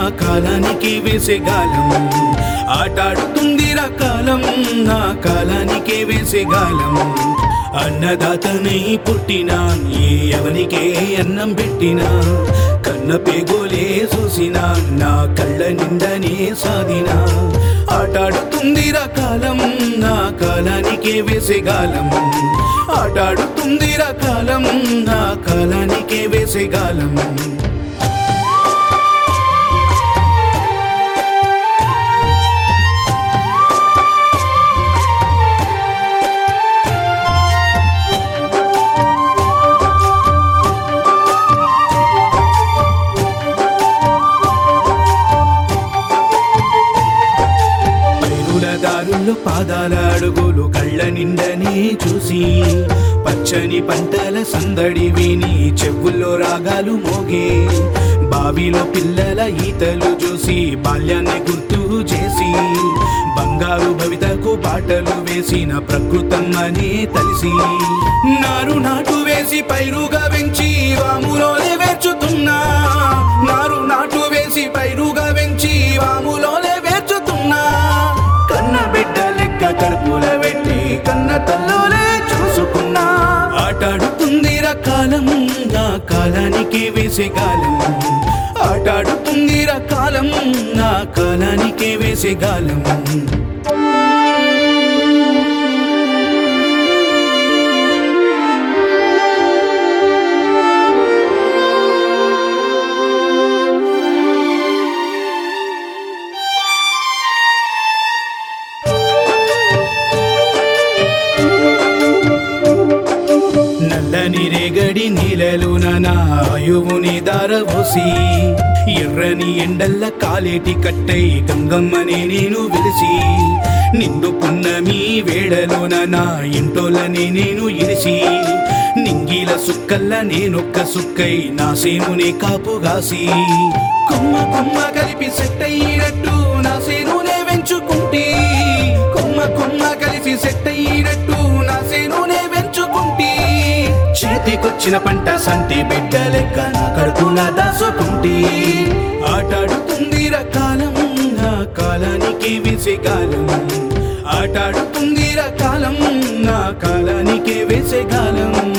కాలానికి వేసే గాలం ఆటాడుతుందిరా కాలం నా కాలానికి వేసే గాలం అన్నదాతనై పుట్టినా ఏ ఎవనికే అన్నం పెట్టినా కన్న పేగోలే చూసినా నా కళ్ళ నిండనే సాదినా ఆటాడుతుందిరా కాలం నా కాలానికి వేసే గాలం ఆటాడుతుందిరా కాలం నా కాలానికి వేసే గాలం పైరుల దారుల్లో పాదాల అడుగులు కళ్ళ నిండని చూసి పచ్చని పంటల సందడి విని చెవుల్లో రాగాలు మోగే బావిలో పిల్లల ఈతలు చూసి బాల్యాన్ని గుర్తు చేసి బంగారు భవితకు బాటలు వేసిన ప్రకృతమ్మనే తలిసి నారు నాటు వేసి పైరుగా పెంచి వాములోనే వేర్చుతున్నా నారు నాటు వేసి పైరుగా పెంచి వాములోనే వేర్చుతున్నా కన్న బిడ్డ లెక్క కడుపుల పెట్టి కన్న తల్లులే చూసుకున్నా ఆటాడుతుందిరా కాలం నా కాలానికి వేసే కాలం ఆటాడుతుందిరా కాలం నా కాలానికి వేసే కాలం నల్లని రేగడి నీలలోన నా ఆయువుని దారవోసి ఎర్రని ఎండల్ల కాలేటి కట్టై గంగమ్మని నేను వెలిసి నిండు పున్నమి వేళలోన నా ఇంటోలని నేను ఇరిసి నింగిల సుక్కల్ల నేనొక్క సుక్కై నా సేనునే కాపుగాసి కొమ్మ కొమ్మ కలిపి సెట్ అయ్యినట్టు నా సేనునే వెంచుకుంటే కొమ్మ కొమ్మ కలిసి సెట్ అయ్యినట్టు నా సేనునే వెంచుకుంటే చేతికొచ్చిన పంట సంటి బిడ్డ లెక్క నా కడుపున దాసుకుంటే ఆటాడుతుందిరా కాలం నా కాలానికి వేసే కాలం ఆటాడుతుందిరా కాలం నా కాలానికి వేసే కాలం